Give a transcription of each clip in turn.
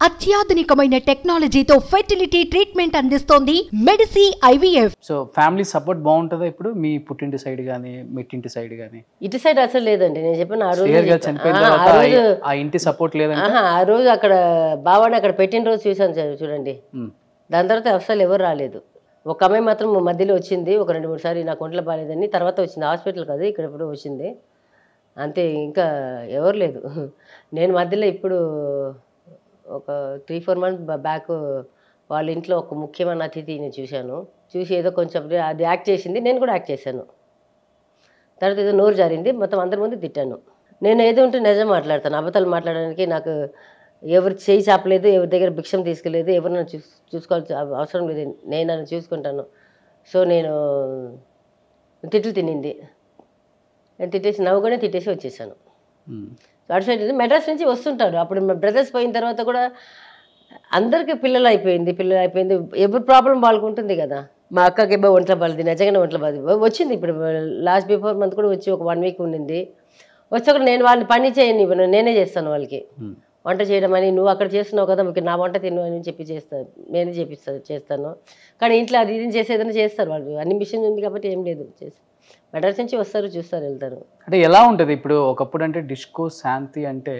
అత్యాధునికమైన టెక్నాలజీతో fertility treatment అందిస్తోంది మెడిసి ఐవీఎఫ్ సో ఫ్యామిలీ సపోర్ట్ బాగుంటుందా ఇప్పుడు మీ పుట్టింటి సైడ్ కానీ మెట్టింటి సైడ్ కానీ ఇటు సైడ్ అసలు లేదండి నేను చెప్పాను ఆ రోజు శ్రేయర్ గారు చెప్పా- చనిపోయిన ఆ, తర్వాత ఆ రోజు ఆ- ఆ ఇంటి సపోర్ట్ లేదంటే ఆహా, ఆ రోజు అక్కడ బావాని అక్కడ పెట్టిన రోజు చూశాను సార్ చూడండి ఉమ్, దాని తర్వాత అసలు ఎవరు రాలేదు ఒక అమ్మాయి మాత్రం మధ్యలో వచ్చింది ఒక రెండు మూడు సార్లు నాకు ఒంట్లో బాగాలేదని తర్వాత వచ్చింది హాస్పిటల్ కదా ఇక్కడ ఎప్పుడు వచ్చింది అంతే ఇంకా ఎవరు లేదు నేను మధ్యలో ఇప్పుడు ఒక త్రీ ఫోర్ మంత్స్ బ్యాక్ వాళ్ళ ఇంట్లో ఒక ముఖ్యమైన అతిథిని చూశాను చూసి ఏదో కొంచెం అది యాక్ట్ చేసింది నేను కూడా యాక్ట్ చేశాను తర్వాత ఏదో నోరు జారింది మొత్తం అందరి ముందు తిట్టాను నేను ఏదో ఉంటే నిజం మాట్లాడతాను అబద్ధాలు మాట్లాడడానికి నాకు ఎవరు చేయి చాపలేదు ఎవరి దగ్గర భిక్షం తీసుకెళ్ళలేదు ఎవరు నన్ను చూస్ చూసుకోవాల్సిన అవ- అవసరం లేదు నేను నన్ను చూసుకుంటాను సో నేను తిట్లు తినింది నేను తిట్టేసి నవ్వుగానే తిట్టేసి వచ్చేసాను ఉమ్, అటు సైడ్ మెడ్రాస్ నుంచి వస్తుంటారు అప్పుడు మా బ్రదర్స్ పోయిన తర్వాత కూడా అందరికీ పిల్లలు అయిపోయింది పిల్లలు అయిపోయింది ఎవరి ప్రాబ్లం వాళ్ళకు ఉంటుంది కదా మా అక్కకి ఏమో ఒంట్లో బాలింది నిజంగానే ఒంట్లో బాలింది వచ్చింది ఇప్పుడు లాస్ట్ బిఫోర్ మంత్ కూడా వచ్చి ఒక వన్ వీక్ ఉండింది వచ్చి అక్కడ నేను వాళ్ళని పని చేయని ఇవ్వను నేనే చేస్తాను వాళ్ళకి ఉమ్, వంట చేయడం అని నువ్వు అక్కడ చేస్తున్నావు కదా మీకు నా వంట తిను అని చెప్పి చేస్తాను నేనే చేపిస్తాను చేస్తాను కానీ ఇంట్లో అది ఇది చేసేదని చేస్తారు వాళ్ళు అన్ని మిషన్ ఉంది కాబట్టి ఏం లేదు చేసి మెడ్రాస్ నుంచి వస్తారు చూస్తారు వెళ్తారు అంటే ఎలా ఉంటది ఇప్పుడు ఒకప్పుడు అంటే డిస్కో శాంతి అంటే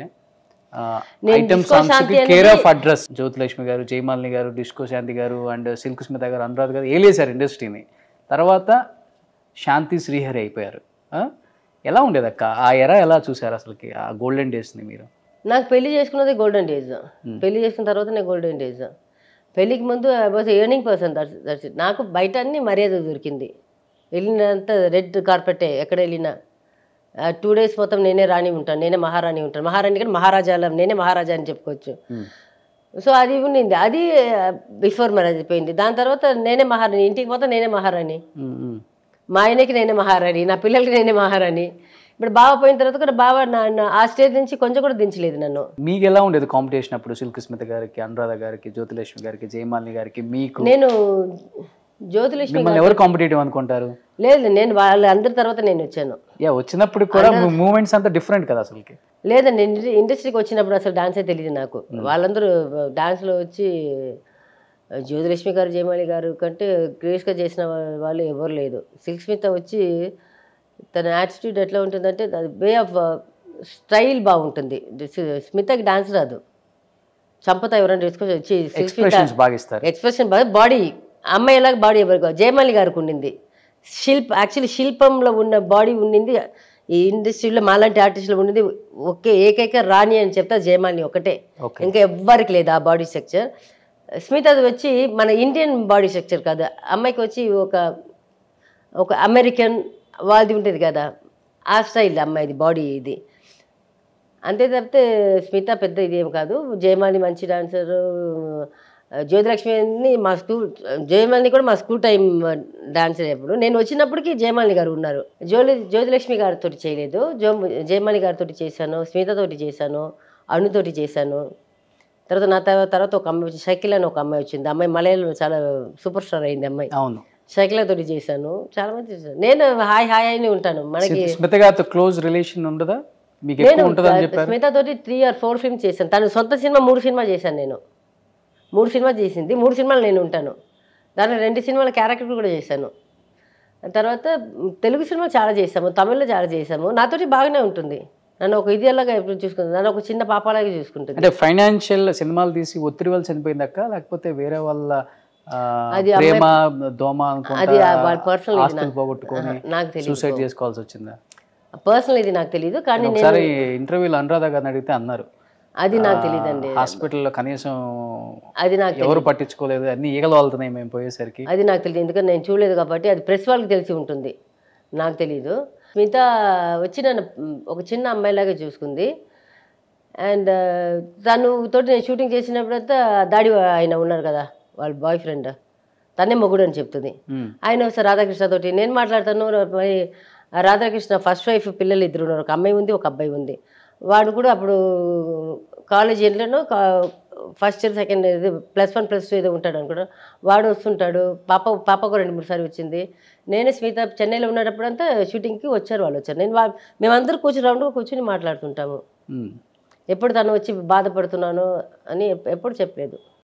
నేను ఐటమ్ disco శాంతి కేర్ అనేది- ఆఫ్ అడ్రస్ జ్యోతిలక్ష్మి గారు జయమాలిని గారు డిస్కో శాంతి గారు అండ్ సిల్క్ స్మిత గారు అనురాధ్ గారు ఏలేశారు ఇండస్ట్రీని తర్వాత శాంతి శ్రీహరి అయిపోయారు ఆ? ఎలా ఉండేది అక్క ఆ ఎరా ఎలా చూసారు అసలుకి ఆ గోల్డెన్ డేస్ని మీరు నాకు పెళ్లి చేసుకున్నది గోల్డెన్ డేస్ పెళ్లి చేసుకున్న తర్వాత నేను గోల్డెన్ డేస్ పెళ్లికి ముందు I was earning person that's that's it నాకు బయట అన్ని మర్యాద దొరికింది వెళ్ళినంత రెడ్ కార్పెటే ఎక్కడ వెళ్ళినా టూ డేస్ మొత్తం నేనే రాణి ఉంటాను నేనే మహారాణి ఉంటాను మహారాణి కానీ మహారాజాల నేనే మహారాజా అని చెప్పుకోవచ్చు ఉమ్, సో అది ఉండింది అది బిఫోర్ మ్యారేజ్ అయిపోయింది దాని తర్వాత నేనే మహారాణి ఇంటికి పోతే నేనే మహారాణి ఉమ్, ఉమ్. మా ఆయనకి నేనే మహారాణి నా పిల్లలకి నేనే మహారాణి ఇప్పుడు బావ పోయిన తర్వాత కూడా బావ నా నా- ఆ స్టేజ్ నుంచి కొంచెం కూడా దించలేదు నన్ను మీకు ఎలా ఉండేది కాంపిటీషన్ అప్పుడు సిల్క్ స్మిత గారికి అనురాధ గారికి జ్యోతిలక్ష్మి గారికి జయమాలిని గారికి మీకు నేను జ్యోతిలక్ష్మి మిమ్మల్ని ఎవరు కాంపిటేటివ్ అనుకుంటారు లేదు నేను వాళ్ళ అందరి తర్వాత నేను వచ్చాను యా వచ్చినప్పుడు కూడా మూమెంట్స్ అంతా డిఫరెంట్ కదా అసలుకి లేదండి ఇండ- ఇండస్ట్రీకి వచ్చినప్పుడు అసలు డాన్సే తెలియదు నాకు వాళ్ళందరూ డాన్స్లో వచ్చి జ్యోతిలక్ష్మి గారు జయమాలి గారు కంటే గ్రేస్గా చేసిన వా- వాళ్ళు ఎవరు లేదు సిల్క్ స్మిత వచ్చి తన యాటిట్యూడ్ ఎట్లా ఉంటుందంటే వే ఆఫ్ స్టైల్ బాగుంటుంది స్మితకి డాన్స్ రాదు చంపత ఎవరైనా తీసుకొచ్చి వచ్చి సిల్క్ స్మిత ఎక్స్ప్రెషన్స్ బాగా ఇస్తారు ఎక్స్ప్రెషన్ బాగా బాడీ అమ్మాయి ఎలాగ బాడీ ఎవరికి జయమాలి గారికి ఉండింది శిల్ప యాక్చువల్లీ శిల్పంలో ఉన్న బాడీ ఉండింది ఈ ఇండస్ట్రీలో మాలాంటి ఆర్టిస్టులు ఉండింది ఒకే ఏకైక రాణి అని చెప్తా జయమాలి ఒకటే ఓకే ఇంకా ఎవ్వరికి లేదు ఆ బాడీ స్ట్రక్చర్ స్మితది వచ్చి మన ఇండియన్ బాడీ స్ట్రక్చర్ కాదు అమ్మాయికి వచ్చి ఒక ఒక అమెరికన్ వాళ్ళది ఉంటుంది కదా ఆ స్టైల్ అమ్మాయిది బాడీ ఇది అంతే తప్పితే స్మిత పెద్ద ఇదేం కాదు జయమాలి మంచి డాన్సర్ జ్యోతిలక్ష్మిని మా స్కూల్ జయమాలిని కూడా మా స్కూల్ టైం డాన్సర్ ఎప్పుడు నేను వచ్చినప్పటికీ జయమాలి గారు ఉన్నారు జ్యోతి జ్యోతిలక్ష్మి గారితో చేయలేదు జో జయమాలి గారితో చేశాను స్మితతోటి చేశాను అణుతోటి చేశాను తర్వాత నా తర్వా- తర్వాత ఒక అమ్మాయి వచ్చి షకిల్ అని ఒక అమ్మాయి వచ్చింది అమ్మాయి మలయాళంలో చాలా సూపర్ స్టార్ అయింది అమ్మాయి అవును షకిలతోటి చేశాను చాలా మంది చేశాను నేను హాయ్ హాయ్ అని ఉంటాను మనకి స్మిత గారితో క్లోజ్ రిలేషన్ ఉండదా మీకు నేను ఎక్కువ ఉంటుందని చెప్పారు స్మిత తోటి త్రీ ఆర్ ఫోర్ ఫిల్మ్ చేశాను తను సొంత సినిమా మూడు సినిమా చేశాను నేను మూడు సినిమా చేసింది మూడు సినిమాలు నేను ఉంటాను దాంట్లో రెండు సినిమాల క్యారెక్టర్ కూడా చేశాను తర్వాత తెలుగు సినిమాలు చాలా చేసాము తమిళ్లో చాలా చేసాము నాతోటి బాగానే ఉంటుంది నన్ను ఒక ఇది అలాగా ఎప్పుడు చూసుకుంటుంది నన్ను ఒక చిన్న పాపలాగా చూసుకుంటుంది అంటే ఫైనాన్షియల్ సినిమాలు తీసి ఒత్తిడి వల్ల చనిపోయిందక్క లేకపోతే వేరే వాళ్ళ ఆ, అది ప్రేమ దోమ అది అనుకుంటా వాళ్ళ పర్సనల్ ఇది ఆస్తులు పోగొట్టుకొని నాకు తెలియదు సూసైడ్ చేసుకోవాల్సి వచ్చిందా పర్సనల్ ఇది నాకు తెలియదు కానీ నేను ఒకసారి ఇంటర్వ్యూలో అనురాధ గారిని అడిగితే అన్నారు అది నాకు తెలియదండి హాస్పిటల్లో కనీసం అది నాకు ఎవరు పట్టించుకోలేదు అన్ని ఈగలు వాళ్తున్నాయి మేము పోయేసరికి అది నాకు తెలియదు ఎందుకంటే నేను చూడలేదు కాబట్టి అది ప్రెస్ వాళ్ళకి తెలిసి ఉంటుంది నాకు తెలియదు స్మిత వచ్చి నన్ను మ్, ఒక చిన్న అమ్మాయిలాగా చూసుకుంది అండ్ తను తోటి నేను షూటింగ్ చేసినప్పుడంతా దాడి ఆయన ఉన్నారు కదా వాళ్ళ బాయ్ ఫ్రెండ్ తనే మొగుడు అని చెప్తుంది ఉమ్, ఆయన ఒకసారి రాధాకృష్ణ తోటి నేను మాట్లాడతాను మరి ఆ రాధాకృష్ణ ఫస్ట్ వైఫ్ పిల్లలు ఇద్దరు ఉన్నారు ఒక అమ్మాయి ఉంది ఒక అబ్బాయి ఉంది వాడు కూడా అప్పుడు కాలేజ్ ఇయర్లోనో ఫస్ట్ ఇయర్ సెకండ్ ఇది ప్లస్ వన్ ప్లస్ టూ ఏదో ఉంటాడు అనుకుంటా వాడు వస్తుంటాడు పాప పాపకు రెండు మూడు సార్లు వచ్చింది నేను స్మిత చెన్నైలో ఉన్నప్పుడంతా షూటింగ్కి వచ్చారు వాళ్ళు వచ్చారు నేను వా మేమందరూ కూర్చుని రౌండ్గా కూర్చొని మాట్లాడుతుంటాము ఉమ్. ఎప్పుడు తను వచ్చి బాధపడుతున్నాను అని ఎప్- ఎప్పుడు చెప్పలేదు